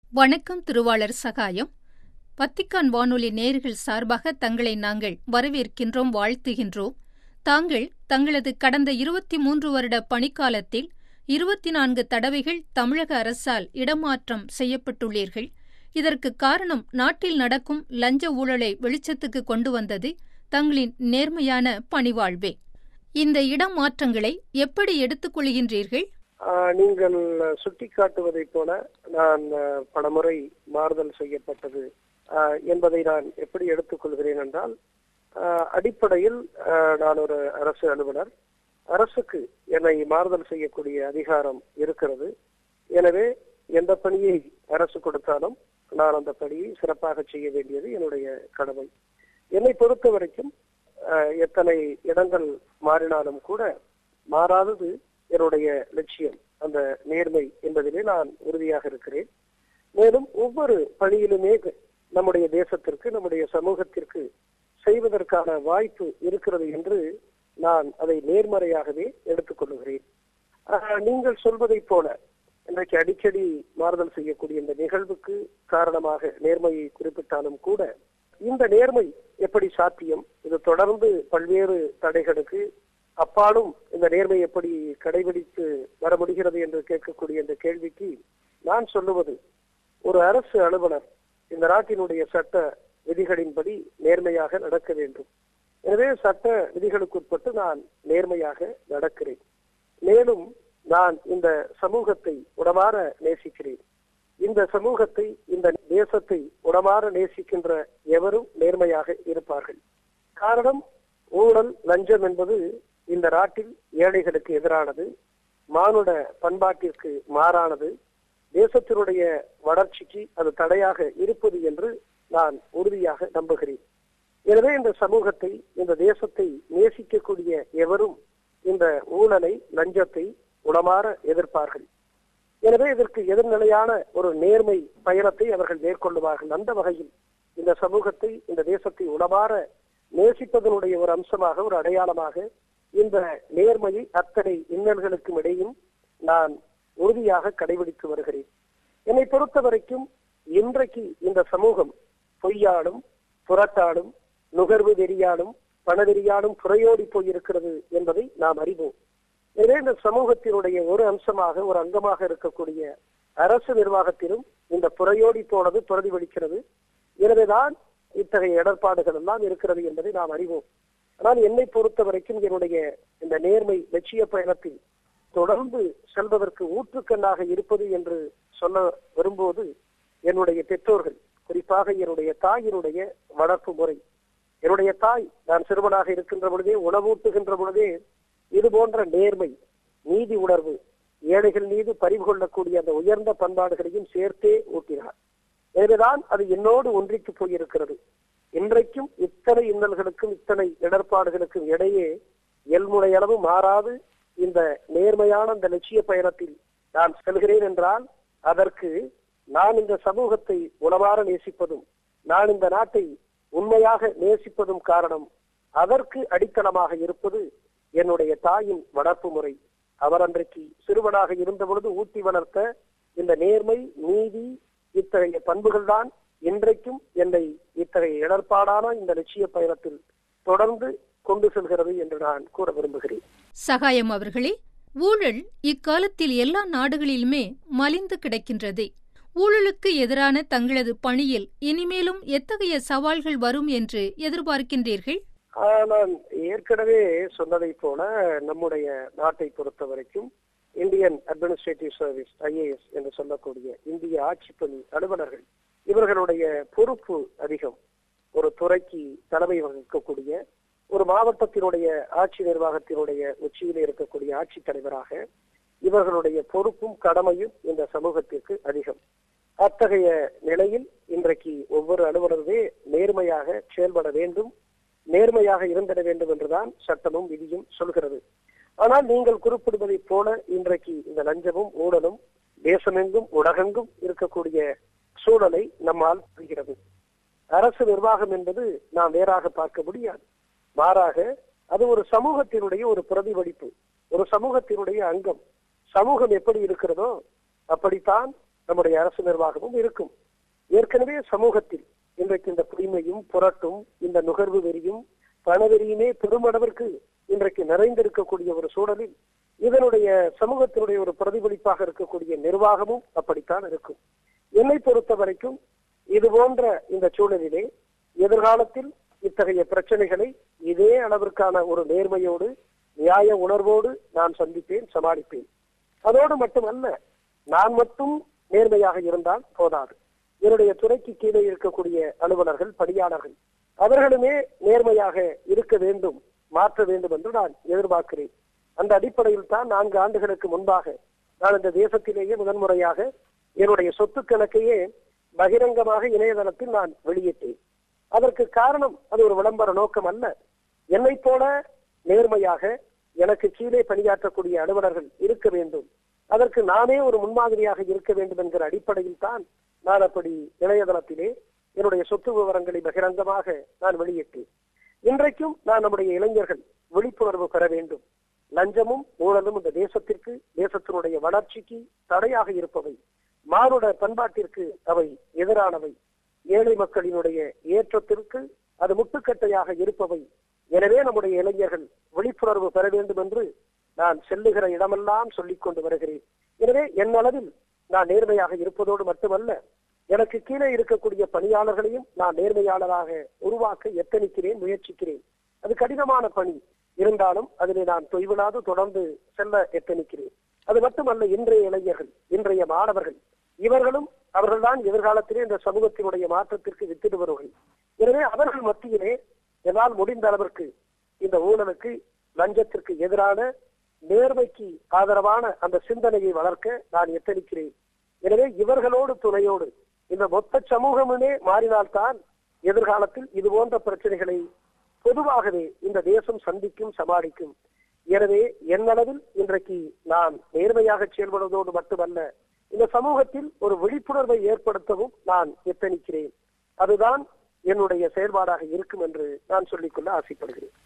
வணக்கம் திருவாளர் சகாயம் வத்திக்கான் வானொலி நேர்கள் சார்பாக தங்களை நாங்கள் வரவேற்கின்றோம் வாழ்த்துகின்றோம் தாங்கள் தங்களது கடந்த இருபத்தி மூன்று வருட பணிக்காலத்தில் இருபத்தி நான்கு தடவைகள் தமிழக அரசால் இடமாற்றம் செய்யப்பட்டுள்ளீர்கள் இதற்கு காரணம் நாட்டில் நடக்கும் லஞ்ச ஊழலை வெளிச்சத்துக்கு கொண்டு வந்தது தங்களின் நேர்மையான பணிவாழ்வே இந்த இடமாற்றங்களை எப்படி எடுத்துக்கொள்கின்றீர்கள் நீங்கள் சுட்டிக்காட்டுவதைப் போல நான் பலமுறை மாறுதல் செய்யப்பட்டது என்பதை நான் எப்படி எடுத்துக்கொள்கிறேன் என்றால் அடிப்படையில் நான் ஒரு அரசு அலுவலர் அரசுக்கு என்னை மாறுதல் செய்யக்கூடிய அதிகாரம் இருக்கிறது எனவே எந்த பணியை அரசு கொடுத்தாலும் நான் அந்த பணியை சிறப்பாக செய்ய வேண்டியது என்னுடைய கடமை என்னை பொறுத்த வரைக்கும் எத்தனை இடங்கள் மாறினாலும் கூட மாறாதது என்னுடைய லட்சியம் அந்த நேர்மை என்பதிலே நான் உறுதியாக இருக்கிறேன் மேலும் ஒவ்வொரு பணியிலுமே நம்முடைய தேசத்திற்கு நம்முடைய சமூகத்திற்கு செய்வதற்கான வாய்ப்பு இருக்கிறது என்று நான் அதை நேர்மறையாகவே எடுத்துக்கொள்கிறேன் நீங்கள் சொல்வதைப் போல இன்றைக்கு அடிக்கடி மாறுதல் செய்யக்கூடிய இந்த நிகழ்வுக்கு காரணமாக நேர்மையை குறிப்பிட்டாலும் கூட இந்த நேர்மை எப்படி சாத்தியம் இது தொடர்ந்து பல்வேறு தடைகளுக்கு அப்பாலும் இந்த நேர்மை எப்படி கடைபிடித்து வர முடிகிறது என்று கேட்கக்கூடிய இந்த கேள்விக்கு நான் சொல்லுவது ஒரு அரசு அலுவலர் இந்த நாட்டினுடைய சட்ட விதிகளின்படி நேர்மையாக நடக்க வேண்டும் எனவே சட்ட விதிகளுக்குட்பட்டு நான் நேர்மையாக நடக்கிறேன் மேலும் நான் இந்த சமூகத்தை உடமாற நேசிக்கிறேன் இந்த சமூகத்தை இந்த தேசத்தை உடமாற நேசிக்கின்ற எவரும் நேர்மையாக இருப்பார்கள் காரணம் ஊழல் லஞ்சம் என்பது இந்த நாட்டில் ஏழைகளுக்கு எதிரானது மானுட பண்பாட்டிற்கு மாறானது தேசத்தினுடைய வளர்ச்சிக்கு அது தடையாக இருப்பது என்று நான் உறுதியாக நம்புகிறேன் எனவே இந்த சமூகத்தை இந்த தேசத்தை நேசிக்கக்கூடிய எவரும் இந்த ஊழலை லஞ்சத்தை உளமாற எதிர்ப்பார்கள் எனவே இதற்கு எதிர்நிலையான ஒரு நேர்மை பயணத்தை அவர்கள் மேற்கொள்ளுவார்கள் அந்த வகையில் இந்த சமூகத்தை இந்த தேசத்தை உளமாற நேசிப்பதனுடைய ஒரு அம்சமாக ஒரு அடையாளமாக இந்த நேர்மையை அத்தனை இன்னல்களுக்கும் இடையும் நான் உறுதியாக கடைபிடித்து வருகிறேன் என்னை பொறுத்த வரைக்கும் இன்றைக்கு இந்த சமூகம் பொய்யாலும் புறத்தாலும் நுகர்வு வெறியாலும் பணவெறியாலும் புறையோடி போயிருக்கிறது என்பதை நாம் அறிவோம் எனவே இந்த சமூகத்தினுடைய ஒரு அம்சமாக ஒரு அங்கமாக இருக்கக்கூடிய அரசு நிர்வாகத்திலும் இந்த புறையோடி போனது பிரதிபலிக்கிறது எனவேதான் இத்தகைய இடர்பாடுகள் எல்லாம் இருக்கிறது என்பதை நாம் அறிவோம் ஆனால் என்னை பொறுத்த வரைக்கும் என்னுடைய இந்த நேர்மை லட்சிய பயணத்தில் தொடர்ந்து செல்வதற்கு ஊற்றுக்கண்ணாக இருப்பது என்று சொல்ல வரும்போது என்னுடைய பெற்றோர்கள் குறிப்பாக என்னுடைய தாயினுடைய வளர்ப்பு முறை என்னுடைய தாய் நான் சிறுவனாக இருக்கின்ற பொழுதே உணவூட்டுகின்ற பொழுதே இது போன்ற நேர்மை நீதி உணர்வு ஏழைகள் மீது பறிவு கொள்ளக்கூடிய அந்த உயர்ந்த பண்பாடுகளையும் சேர்த்தே ஊட்டினார் எனவேதான் அது என்னோடு ஒன்றித்து போயிருக்கிறது இன்றைக்கும் இத்தனை இன்னல்களுக்கும் இத்தனை இடர்பாடுகளுக்கும் இடையே எல்முனை அளவு மாறாது இந்த நேர்மையான அந்த லட்சிய பயணத்தில் நான் செல்கிறேன் என்றால் அதற்கு நான் இந்த சமூகத்தை உளவார நேசிப்பதும் நான் இந்த நாட்டை உண்மையாக நேசிப்பதும் காரணம் அதற்கு அடித்தளமாக இருப்பது என்னுடைய தாயின் வளர்ப்பு முறை அவர் அன்றைக்கு சிறுவனாக இருந்த பொழுது ஊட்டி வளர்த்த இந்த நேர்மை நீதி இத்தகைய பண்புகள் தான் இன்றைக்கும் என்னை இத்தகைய இடர்பாடான இந்த லட்சிய பயணத்தில் தொடர்ந்து கொண்டு செல்கிறது என்று நான் கூற விரும்புகிறேன் சகாயம் அவர்களே ஊழல் இக்காலத்தில் எல்லா நாடுகளிலுமே மலிந்து கிடக்கின்றது ஊழலுக்கு எதிரான தங்களது பணியில் இனிமேலும் எத்தகைய சவால்கள் வரும் என்று எதிர்பார்க்கின்றீர்கள் நான் ஏற்கனவே சொன்னதை போல நம்முடைய நாட்டை பொறுத்த வரைக்கும் இந்தியன் அட்மினிஸ்ட்ரேட்டிவ் சர்வீஸ் ஐஏஎஸ் என்று சொல்லக்கூடிய இந்திய ஆட்சிப்பணி அலுவலர்கள் இவர்களுடைய பொறுப்பு அதிகம் ஒரு துறைக்கு தலைமை வகிக்கக்கூடிய ஒரு மாவட்டத்தினுடைய ஆட்சி நிர்வாகத்தினுடைய உச்சியில் இருக்கக்கூடிய ஆட்சி தலைவராக இவர்களுடைய பொறுப்பும் கடமையும் இந்த சமூகத்திற்கு அதிகம் அத்தகைய நிலையில் இன்றைக்கு ஒவ்வொரு அலுவலருமே நேர்மையாக செயல்பட வேண்டும் நேர்மையாக இருந்திட வேண்டும் என்றுதான் சட்டமும் விதியும் சொல்கிறது ஆனால் நீங்கள் குறிப்பிடுவதைப் போல இன்றைக்கு இந்த லஞ்சமும் ஊழலும் தேசமெங்கும் உலகெங்கும் இருக்கக்கூடிய சூழலை நம்மால் புரிகிறது அரசு நிர்வாகம் என்பது நாம் வேறாக பார்க்க முடியாது மாறாக அது ஒரு சமூகத்தினுடைய ஒரு பிரதிபலிப்பு ஒரு சமூகத்தினுடைய அங்கம் சமூகம் எப்படி இருக்கிறதோ அப்படித்தான் நம்முடைய அரசு நிர்வாகமும் இருக்கும் ஏற்கனவே சமூகத்தில் இன்றைக்கு இந்த பொய்மையும் புரட்டும் இந்த நுகர்வு வெறியும் பணவெறியுமே பெருமளவிற்கு இன்றைக்கு நிறைந்திருக்கக்கூடிய ஒரு சூழலில் இதனுடைய சமூகத்தினுடைய ஒரு பிரதிபலிப்பாக இருக்கக்கூடிய நிர்வாகமும் அப்படித்தான் இருக்கும் என்னை பொறுத்த வரைக்கும் இது போன்ற இந்த சூழலிலே எதிர்காலத்தில் இத்தகைய பிரச்சனைகளை இதே அளவிற்கான ஒரு நேர்மையோடு நியாய உணர்வோடு நான் சந்திப்பேன் சமாளிப்பேன் அதோடு மட்டுமல்ல நான் மட்டும் நேர்மையாக இருந்தால் போதாது என்னுடைய துறைக்கு கீழே இருக்கக்கூடிய அலுவலர்கள் பணியாளர்கள் அவர்களுமே நேர்மையாக இருக்க வேண்டும் மாற்ற வேண்டும் என்று நான் எதிர்பார்க்கிறேன் அந்த அடிப்படையில் தான் நான்கு ஆண்டுகளுக்கு முன்பாக நான் இந்த தேசத்திலேயே முதன்முறையாக என்னுடைய சொத்து கணக்கையே பகிரங்கமாக இணையதளத்தில் நான் வெளியிட்டேன் அதற்கு காரணம் அது ஒரு விளம்பர நோக்கம் அல்ல என்னை போல நேர்மையாக எனக்கு கீழே பணியாற்றக்கூடிய அலுவலர்கள் இருக்க வேண்டும் அதற்கு நானே ஒரு முன்மாதிரியாக இருக்க வேண்டும் என்கிற அடிப்படையில் தான் நான் அப்படி இணையதளத்திலே என்னுடைய சொத்து விவரங்களை பகிரங்கமாக நான் வெளியிட்டேன் இன்றைக்கும் நான் நம்முடைய இளைஞர்கள் விழிப்புணர்வு பெற வேண்டும் லஞ்சமும் ஊழலும் இந்த தேசத்திற்கு தேசத்தினுடைய வளர்ச்சிக்கு தடையாக இருப்பவை மானுட பண்பாட்டிற்கு அவை எதிரானவை ஏழை மக்களினுடைய ஏற்றத்திற்கு அது முட்டுக்கட்டையாக இருப்பவை எனவே நம்முடைய இளைஞர்கள் விழிப்புணர்வு பெற வேண்டும் என்று நான் செல்லுகிற இடமெல்லாம் சொல்லிக் கொண்டு வருகிறேன் எனவே என் அளவில் நான் நேர்மையாக இருப்பதோடு மட்டுமல்ல எனக்கு கீழே இருக்கக்கூடிய பணியாளர்களையும் நான் நேர்மையாளராக உருவாக்க எத்தனிக்கிறேன் முயற்சிக்கிறேன் அது கடினமான பணி இருந்தாலும் அதிலே நான் தொய்விடாது தொடர்ந்து செல்ல எத்தனிக்கிறேன் அது மட்டுமல்ல இன்றைய இளைஞர்கள் இன்றைய மாணவர்கள் இவர்களும் அவர்கள்தான் எதிர்காலத்திலே இந்த சமூகத்தினுடைய மாற்றத்திற்கு வித்திடுபவர்கள் எனவே அவர்கள் மத்தியிலே என்னால் முடிந்த அளவிற்கு இந்த ஊழலுக்கு லஞ்சத்திற்கு எதிரான நேர்மைக்கு ஆதரவான அந்த சிந்தனையை வளர்க்க நான் எத்தனிக்கிறேன் எனவே இவர்களோடு துணையோடு இந்த மொத்த சமூகமுமே மாறினால்தான் எதிர்காலத்தில் இது போன்ற பிரச்சனைகளை பொதுவாகவே இந்த தேசம் சந்திக்கும் சமாளிக்கும் எனவே என்னளவில் இன்றைக்கு நான் நேர்மையாக செயல்படுவதோடு மட்டுமல்ல இந்த சமூகத்தில் ஒரு விழிப்புணர்வை ஏற்படுத்தவும் நான் எத்தனிக்கிறேன் அதுதான் என்னுடைய செயல்பாடாக இருக்கும் என்று நான் சொல்லிக்கொள்ள ஆசைப்படுகிறேன்